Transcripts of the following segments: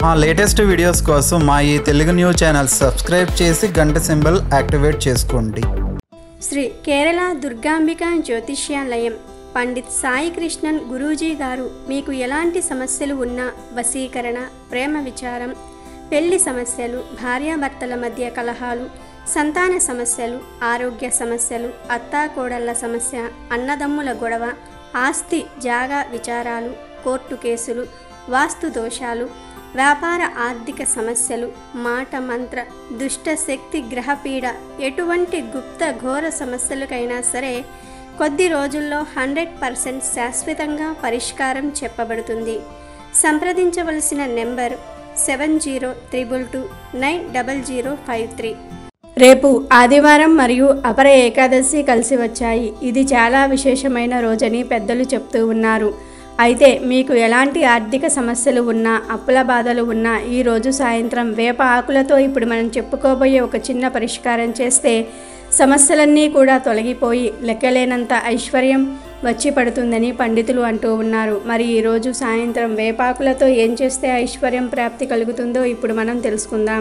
మా latest videos కోసం మా ఈ తెలుగు న్యూస్ ఛానల్ సబ్స్క్రైబ్ చేసి గంట సింబల్ యాక్టివేట్ చేసుకోండి శ్రీ కేరళ దుర్గాంబిక జ్యోతిష్యాలయం పండిత్ సాయి కృష్ణన్ గురూజీ గారు మీకు ఎలాంటి సమస్యలు ఉన్నా వశీకరణ ప్రేమ విచారం పెళ్లి సమస్యలు భార్యాభర్తల మధ్య కలహాలు సంతాన సమస్యలు ఆరోగ్య సమస్యలు అత్తాకోడళ్ల సమస్య అన్నదమ్ముల గొడవ ఆస్తి జాగా విచారాలు కోర్టు కేసులు వాస్తు దోషాలు వ్యాపార ఆర్థిక సమస్యలు మాట మంత్ర దుష్ట శక్తి గ్రహపీడ ఎటువంటి గుప్త ఘోర సమస్యలకైనా సరే కొద్ది రోజుల్లో హండ్రెడ్ పర్సెంట్ శాశ్వతంగా పరిష్కారం చెప్పబడుతుంది సంప్రదించవలసిన number seven zero triple two nine double zero five three రేపు ఆదివారం మరియు అపర ఏకాదశి కలిసి వచ్చాయి ఇది చాలా విశేషమైన రోజని పెద్దలు చెప్తూ ఉన్నారు అయితే మీకు ఎలాంటి ఆర్థిక సమస్యలు ఉన్నా అప్పుల బాధలు ఉన్నా ఈ రోజు సాయంత్రం వేప ఆకులతో ఇప్పుడు మనం చెప్పుకోబోయే ఒక చిన్న పరిష్కారం చేస్తే సమస్యలన్నీ కూడా తొలగిపోయి లెక్కలేనంత ఐశ్వర్యం వచ్చి పడుతుందని పండితులు అంటూ ఉన్నారు మరి ఈరోజు సాయంత్రం వేపాకులతో ఏం చేస్తే ఐశ్వర్యం ప్రాప్తి కలుగుతుందో ఇప్పుడు మనం తెలుసుకుందాం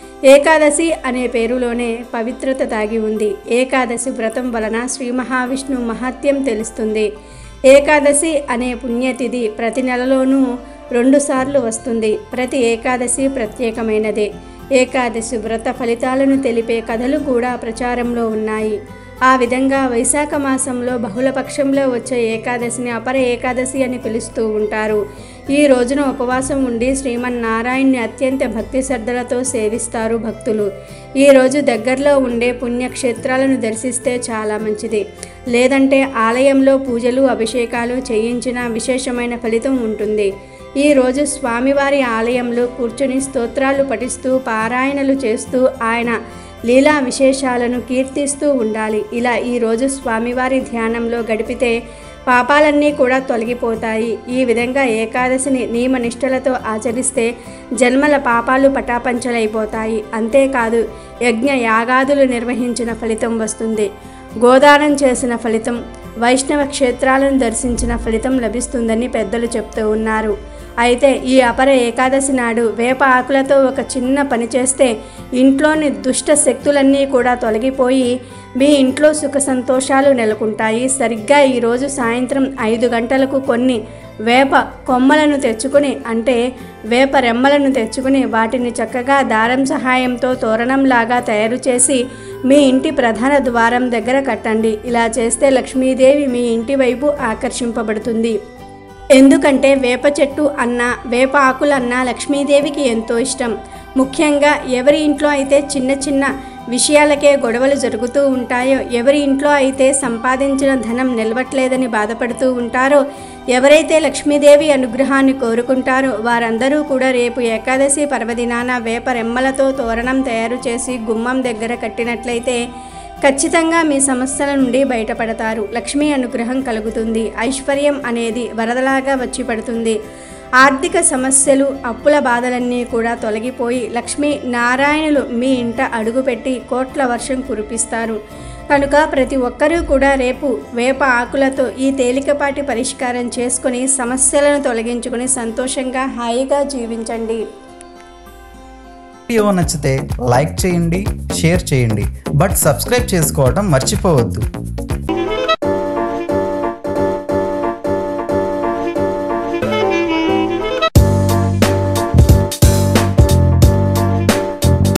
ఏకాదశి అనే పేరులోనే పవిత్రత దాగి ఉంది ఏకాదశి వ్రతం వలన శ్రీ మహావిష్ణు మహత్యం తెలుస్తుంది ఏకాదశి అనే పుణ్యతిథి ప్రతి నెలలోనూ రెండుసార్లు వస్తుంది ప్రతి ఏకాదశి ప్రత్యేకమైనదే ఏకాదశి వ్రత ఫలితాలను తెలిపే కథలు కూడా ప్రచారంలో ఉన్నాయి ఆ విధంగా వైశాఖ మాసంలో బహుళపక్షంలో వచ్చే ఏకాదశిని అపర ఏకాదశి అని పిలుస్తూ ఉంటారు ఈ రోజున ఉపవాసం ఉండి శ్రీమన్నారాయణ్ణి అత్యంత భక్తి శ్రద్ధలతో సేవిస్తారు భక్తులు ఈ రోజు దగ్గరలో ఉండే పుణ్యక్షేత్రాలను దర్శిస్తే చాలా మంచిది లేదంటే ఆలయంలో పూజలు అభిషేకాలు చేయించిన విశేషమైన ఫలితం ఉంటుంది ఈ రోజు స్వామివారి ఆలయంలో కూర్చుని స్తోత్రాలు పఠిస్తూ పారాయణలు చేస్తూ ఆయన లీలా విశేషాలను కీర్తిస్తూ ఉండాలి ఇలా ఈరోజు స్వామివారి ధ్యానంలో గడిపితే పాపాలన్నీ కూడా తొలగిపోతాయి ఈ విధంగా ఏకాదశిని నియమనిష్టలతో ఆచరిస్తే జన్మల పాపాలు పటాపంచలైపోతాయి అంతేకాదు యజ్ఞ యాగాదులు నిర్వహించిన ఫలితం వస్తుంది గోదానం చేసిన ఫలితం వైష్ణవ క్షేత్రాలను దర్శించిన ఫలితం లభిస్తుందని పెద్దలు చెప్తూ ఉన్నారు అయితే ఈ అపర ఏకాదశి నాడు వేప ఆకులతో ఒక చిన్న పని చేస్తే ఇంట్లోని దుష్ట శక్తులన్నీ కూడా తొలగిపోయి మీ ఇంట్లో సుఖ సంతోషాలు నెలకొంటాయి సరిగ్గా ఈరోజు సాయంత్రం ఐదు గంటలకు కొన్ని వేప కొమ్మలను తెచ్చుకుని అంటే వేప రెమ్మలను తెచ్చుకుని వాటిని చక్కగా దారం సహాయంతో తోరణంలాగా తయారు చేసి మీ ఇంటి ప్రధాన ద్వారం దగ్గర కట్టండి ఇలా చేస్తే లక్ష్మీదేవి మీ ఇంటి వైపు ఆకర్షింపబడుతుంది ఎందుకంటే వేప చెట్టు అన్న వేప ఆకులన్న లక్ష్మీదేవికి ఎంతో ఇష్టం ముఖ్యంగా ఎవరి ఇంట్లో అయితే చిన్న చిన్న విషయాలకే గొడవలు జరుగుతూ ఉంటాయో ఎవరి ఇంట్లో అయితే సంపాదించిన ధనం నిలవట్లేదని బాధపడుతూ ఉంటారో ఎవరైతే లక్ష్మీదేవి అనుగ్రహాన్ని కోరుకుంటారో వారందరూ కూడా రేపు ఏకాదశి పర్వదినాన వేప రెమ్మలతో తోరణం తయారు చేసి గుమ్మం దగ్గర కట్టినట్లయితే ఖచ్చితంగా మీ సమస్యల నుండి బయటపడతారు లక్ష్మీ అనుగ్రహం కలుగుతుంది ఐశ్వర్యం అనేది వరదలాగా వచ్చి పడుతుంది ఆర్థిక సమస్యలు అప్పుల బాధలన్నీ కూడా తొలగిపోయి లక్ష్మీ నారాయణులు మీ ఇంట అడుగుపెట్టి కోట్ల వర్షం కురిపిస్తారు కనుక ప్రతి ఒక్కరూ కూడా రేపు వేప ఆకులతో ఈ తేలికపాటి పరిష్కారం చేసుకుని సమస్యలను తొలగించుకుని సంతోషంగా హాయిగా జీవించండి వీడియో నచ్చితే లైక్ చేయండి షేర్ చేయండి బట్ సబ్స్క్రైబ్ చేసుకోవడం మర్చిపోవద్దు